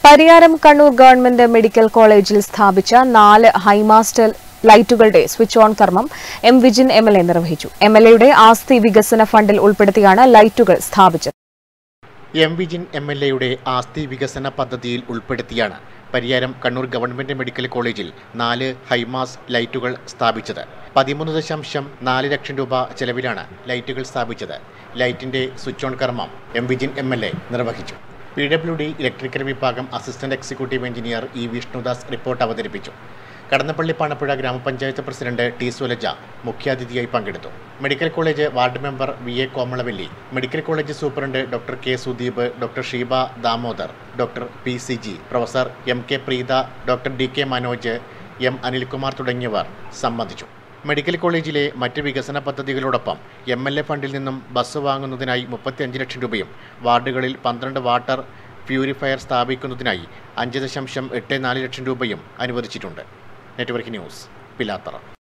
Pariyaram Kannur government medical കോളേജിൽ സ്ഥാപിച്ച നാല് ഹൈമാസ്റ്റർ ലൈറ്റുകളുടെ സ്വിച്ച് ഓൺ കർമ്മം M Vijin M L A നിർവഹിച്ചു എം എൽ എയുടെ ആസ്തി വികസന ഫണ്ടിൽ ഉൾപ്പെടുത്തിയാണ് ലൈറ്റുകൾ സ്ഥാപിച്ചത് എം വിജിൻ എം എൽ എയുടെ ആസ്തി വികസന പദ്ധതിയിൽ ഉൾപ്പെടുത്തിയാണ് പരിയാരം കണ്ണൂർ ഗവൺമെന്റ് മെഡിക്കൽ കോളേജിൽ നാല് ഹൈമാസ് ലൈറ്റുകൾ സ്ഥാപിച്ചത് പതിമൂന്ന് ദശാംശം നാല് ലക്ഷം രൂപ ചെലവിലാണ് ലൈറ്റുകൾ സ്ഥാപിച്ചത് ലൈറ്റിന്റെ സ്വിച്ച് ഓൺ കർമ്മം M Vijin M L A നിർവഹിച്ചു പി ഡബ്ല്യു ഡി ഇലക്ട്രിക്കൽ വിഭാഗം assistant executive engineer E Vishnudas report അവതരിപ്പിച്ചു കടന്നപ്പള്ളി പാണപ്പുഴ ഗ്രാമപഞ്ചായത്ത് പ്രസിഡന്റ് ടി സുലജ മുഖ്യാതിഥിയായി പങ്കെടുത്തു medical college ward member V A Komalavalli medical college superintendent doctor K Sudeep doctor Sheeba Damodar doctor P C G professor M K Preetha doctor D K Manoj M Anilkumar തുടങ്ങിയവർ സംബന്ധിച്ചു medical കോളേജിലെ മറ്റ് വികസന പദ്ധതികളോടൊപ്പം M L A ഫണ്ടിൽ നിന്നും ബസ് വാങ്ങുന്നതിനായി മുപ്പത്തിയഞ്ച് ലക്ഷം രൂപയും വാർഡുകളിൽ പന്ത്രണ്ട് വാട്ടർ പ്യൂരിഫയർ സ്ഥാപിക്കുന്നതിനായി അഞ്ച് ദശാംശം എട്ട് നാല് ലക്ഷം രൂപയും അനുവദിച്ചിട്ടുണ്ട് നെറ്റ്വർക്ക് ന്യൂസ് പിലാത്തറ